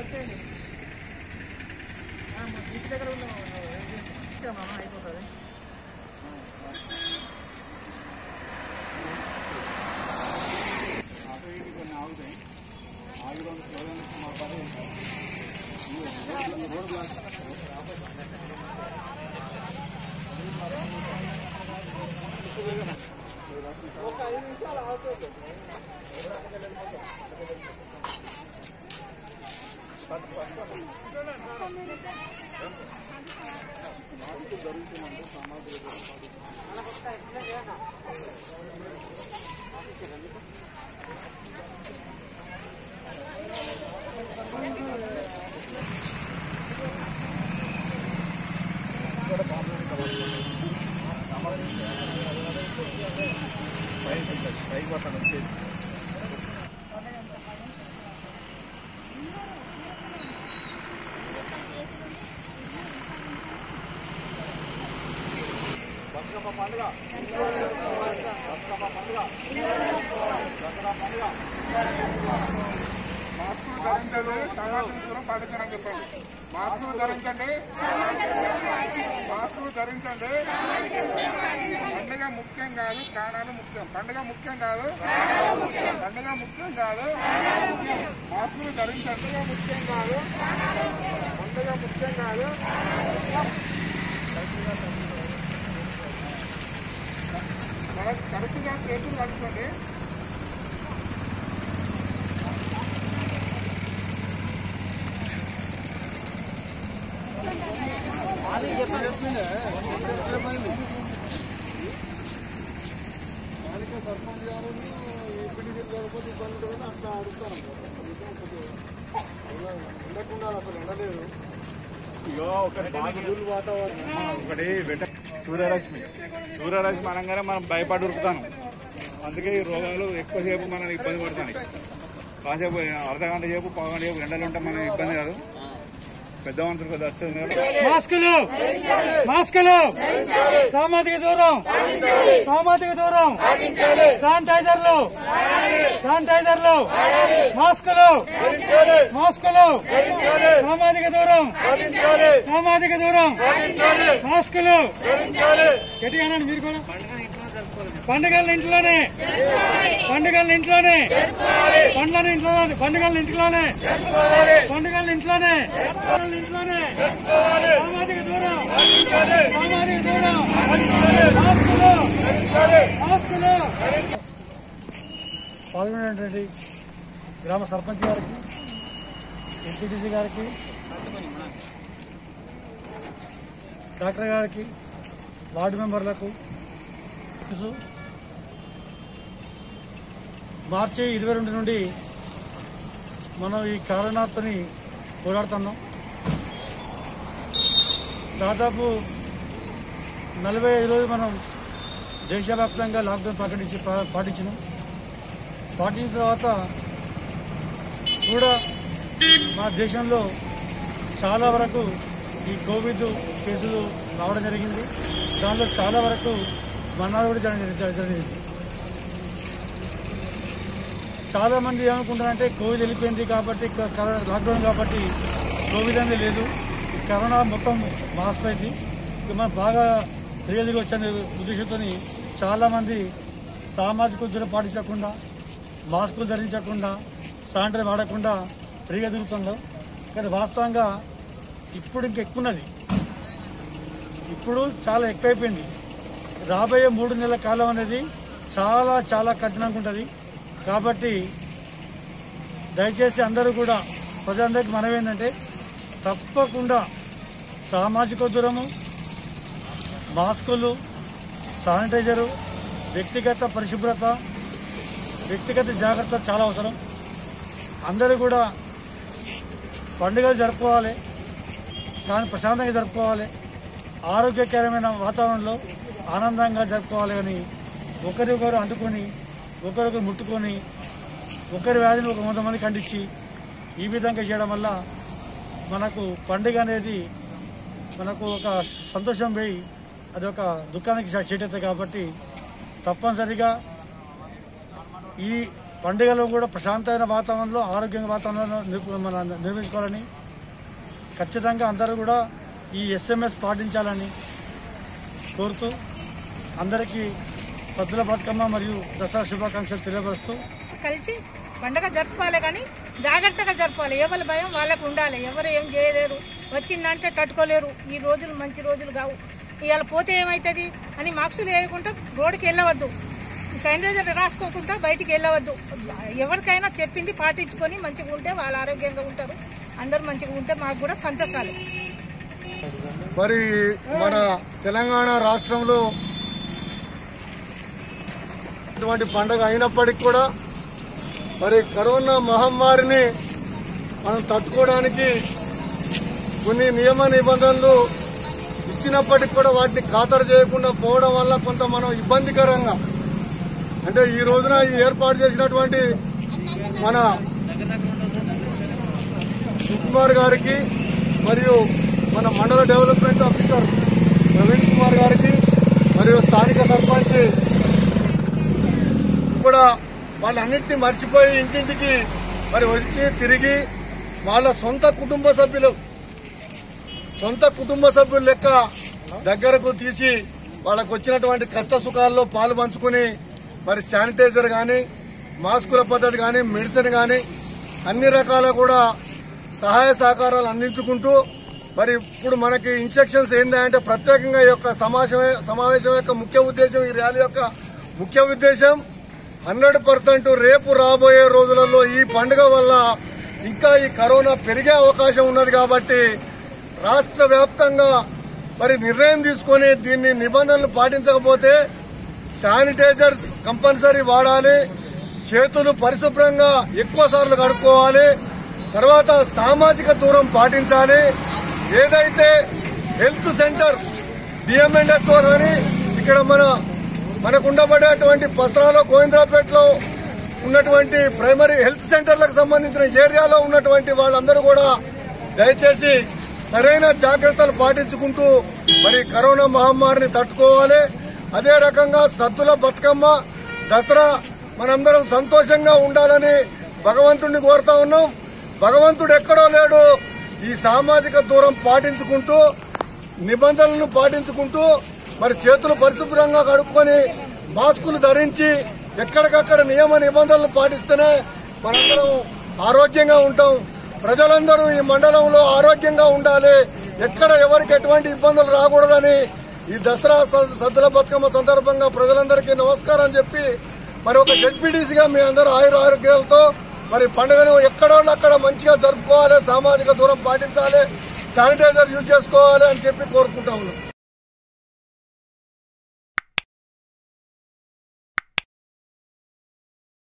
వచ్చేయండి ఇంటి దగ్గర ఉన్నాం అయిపోతుంది ధరించండి సమాజం దూరం పాటించాలని చెప్పండి మాస్కులు ధరించండి మాస్కులు ధరించండి పండుగ ముఖ్యం కాదు ప్రాణాలు ముఖ్యం పండుగ ముఖ్యం కాదు పండుగ ముఖ్యం కాదు మాస్కులు ధరించండి పండుగ ముఖ్యం కాదు పండుగ ముఖ్యం కాదు కరెక్ట్గా చేతులు కలుపుకోండి స్థానిక సర్పంచ్ గారు ఎంపీడీ లేకపోతే ఇబ్బంది ఉంటుందని అట్లా అడుగుతాను ఉండకుండా అసలు ఎండలేదు ఇగో ఒకటి బాగులు వాతావరణం ఒకటి వెంట సూర్యరశ్మి సూర్యరశ్మి అనగానే మనం భయపడి ఉరుకుతాను అందుకే ఈ రోగాలు ఎక్కువసేపు మనం ఇబ్బంది పడతాయి కాసేపు అర్ధ గంట సేపు పావుగంట సేపు ఎండలు ఉంటే మనం ఇబ్బంది కాదు పెద్ద మనుషులు కొద్దిగా వచ్చేది కదా. మాస్కులు మాస్కులు సామాజిక దూరం సామాజిక దూరం శానిటైజర్లు శానిటైజర్లు మాస్కులు మాస్కులు సామాజిక దూరం సామాజిక దూరం మాస్కులు గట్టిగా అనండి మీరు కూడా పండుగల ఇంట్లోనే పండుగల ఇంట్లోనే పండ్ల ఇంట్లోనే పండుగల ఇంట్లోనే పండుగల ఇంట్లోనే పండుగల ఇంట్లోనే సామాజిక దూరం సామాజిక దూరం మాస్కులు మాస్కులు పాల్గొనేటువంటి గ్రామ సర్పంచ్ గారికి ఎంపీటీసీ గారికి డాక్టర్ గారికి వార్డు మెంబర్లకు మార్చి ఇరవై రెండు నుండి మనం ఈ కరోనాతోని పోరాడుతున్నాం దాదాపు నలభై ఐదు రోజులు మనం దేశవ్యాప్తంగా లాక్డౌన్ ప్రకటించి పా- పాటించినాం పాటించిన తర్వాత కూడా మన దేశంలో చాలా వరకు ఈ కోవిడ్ కేసులు రావడం జరిగింది దానిలో చాలా వరకు మరణాలు కూడా జరగ- జరగ- జరిగింది చాలా మంది ఏమనుకుంటారంటే కోవిడ్ వెళ్ళిపోయింది కాబట్టి క- కరోనా లాక్డౌన్ కాబట్టి కోవిడ్ అనేది లేదు ఈ కరోనా మొత్తం మాసిపోయింది ఇక మనం బాగా తిరిగి వచ్చే ఉద్దేశంతో చాలా మంది సామాజిక దూరం పాటించకుండా మాస్కులు ధరించకుండా శానిటైజర్ వాడకుండా ఫ్రీగా తిరుగుతుండవు కానీ వాస్తవంగా ఇప్పుడు ఇంకా ఎక్కువ ఉన్నది ఇప్పుడు చాలా ఎక్కువైపోయింది రాబోయే మూడు నెలల కాలం అనేది చాలా చాలా కఠినంగా ఉంటుంది కాబట్టి దయచేసి అందరూ కూడా ప్రజలందరికీ మనం ఏంటంటే తప్పకుండా సామాజిక దూరము మాస్కులు శానిటైజరు వ్యక్తిగత పరిశుభ్రత వ్యక్తిగత జాగ్రత్త చాలా అవసరం అందరూ కూడా పండుగలు జరుపుకోవాలి కానీ ప్రశాంతంగా జరుపుకోవాలి ఆరోగ్యకరమైన వాతావరణంలో ఆనందంగా జరుపుకోవాలి కానీ ఒకరికొకరు అంటుకొని ఒకరొకరు ముట్టుకొని ఒకరి వ్యాధిని ఒక వంద మంది ఖండించి ఈ విధంగా చేయడం వల్ల మనకు పండుగ అనేది మనకు ఒక సంతోషం పోయి అది ఒక దుఃఖానికి చేటవుతుంది కాబట్టి తప్పనిసరిగా ఈ పండుగలు కూడా ప్రశాంతమైన వాతావరణంలో ఆరోగ్యంగా వాతావరణంలో నిర్- మన నిర్మించుకోవాలని ఖచ్చితంగా అందరూ కూడా ఈ ఎస్ఎంఎస్ పాటించాలని కోరుతూ అందరికీ సద్దుల బతుకమ్మ మరియు దసరా శుభాకాంక్షలు తెలియపరుస్తూ కలిసి పండగ జరుపుకోవాలి కానీ జాగ్రత్తగా జరపాలి ఎవరి భయం వాళ్ళకు ఉండాలి ఎవరు ఏం చేయలేరు వచ్చిందంటే తట్టుకోలేరు ఈ రోజులు మంచి రోజులు కావు ఇవాళ పోతే ఏమవుతుంది అని మార్క్సులు వేయకుండా రోడ్డుకి వెళ్ళవద్దు శానిటైజర్ రాసుకోకుండా బయటికి వెళ్ళవద్దు ఎవరికైనా చెప్పింది పాటించుకొని మంచిగా ఉంటే వాళ్ళు ఆరోగ్యంగా ఉంటారు అందరూ మంచిగా ఉంటే మాకు కూడా సంతోషాలు మరి మన తెలంగాణ రాష్ట్రంలో ఇటువంటి పండగ అయినప్పటికీ కూడా మరి కరోనా మహమ్మారిని మనం తట్టుకోవడానికి కొన్ని నియమ నిబంధనలు ఇచ్చినప్పటికీ కూడా వాటిని ఖాతరు చేయకుండా పోవడం వల్ల కొంత మనం ఇబ్బందికరంగా అంటే ఈ రోజున ఈ ఏర్పాటు చేసినటువంటి మన సుకుమార్ గారికి మరియు మన మండల డెవలప్మెంట్ ఆఫీసర్ ప్రవీణ్ కుమార్ గారికి మరియు స్థానిక సర్పంచ్ కూడా వాళ్ళన్నింటినీ మర్చిపోయి ఇంటింటికి మరి వచ్చి తిరిగి వాళ్ళ సొంత కుటుంబ సభ్యులు సొంత కుటుంబ సభ్యుల లెక్క దగ్గరకు తీసి వాళ్ళకు వచ్చినటువంటి కష్ట సుఖాల్లో పాలు పంచుకుని మరి శానిటైజర్ కానీ మాస్కుల పద్ధతి కానీ మెడిసిన్ కానీ అన్ని రకాల కూడా సహాయ సహకారాలు అందించుకుంటూ మరి ఇప్పుడు మనకి ఇన్స్ట్రక్షన్స్ ఏంటంటే ప్రత్యేకంగా ఈ యొక్క సమావేశం సమావేశం యొక్క ముఖ్య ఉద్దేశం ఈ ర్యాలీ యొక్క ముఖ్య ఉద్దేశం హండ్రెడ్ పర్సెంట్ రేపు రాబోయే రోజులలో ఈ పండుగ వల్ల ఇంకా ఈ కరోనా పెరిగే అవకాశం ఉన్నది కాబట్టి రాష్ట్ర వ్యాప్తంగా మరి నిర్ణయం తీసుకొని దీన్ని నిబంధనలు పాటించకపోతే శానిటైజర్స్ కంపల్సరీ వాడాలి చేతులు పరిశుభ్రంగా ఎక్కువ సార్లు కడుక్కోవాలి తర్వాత సామాజిక దూరం పాటించాలి ఏదైతే హెల్త్ సెంటర్ డిఎంఎన్హెచ్ఓ అని ఇక్కడ మన మనకు ఉండబడేటువంటి పత్రాలో గోవిందరాపేటలో ఉన్నటువంటి ప్రైమరీ హెల్త్ సెంటర్లకు సంబంధించిన ఏరియాలో ఉన్నటువంటి వాళ్ళందరూ కూడా దయచేసి సరైన జాగ్రత్తలు పాటించుకుంటూ మరి కరోనా మహమ్మారిని తట్టుకోవాలి అదే రకంగా సద్దుల బతుకమ్మ దసరా మనందరం సంతోషంగా ఉండాలని భగవంతుడిని కోరుతా ఉన్నాం భగవంతుడు ఎక్కడో లేడు ఈ సామాజిక దూరం పాటించుకుంటూ నిబంధనలను పాటించుకుంటూ మరి చేతులు పరిశుభ్రంగా కడుక్కొని మాస్కులు ధరించి ఎక్కడికక్కడ నియమ నిబంధనలు పాటిస్తేనే మనందరం ఆరోగ్యంగా ఉంటాం ప్రజలందరూ ఈ మండలంలో ఆరోగ్యంగా ఉండాలి ఎక్కడ ఎవరికి ఎటువంటి ఇబ్బందులు రాకూడదని ఈ దసరా స- సద్దుల బతుకమ్మ సందర్భంగా ప్రజలందరికీ నమస్కారం చెప్పి మరి ఒక జడ్పీటీసీగా మీ అందరూ ఆయుర ఆరోగ్యాలతో మరి పండుగను ఎక్కడో అక్కడ మంచిగా జరుపుకోవాలి సామాజిక దూరం పాటించాలి శానిటైజర్ యూజ్ చేసుకోవాలి అని చెప్పి కోరుకుంటా ఉన్నాం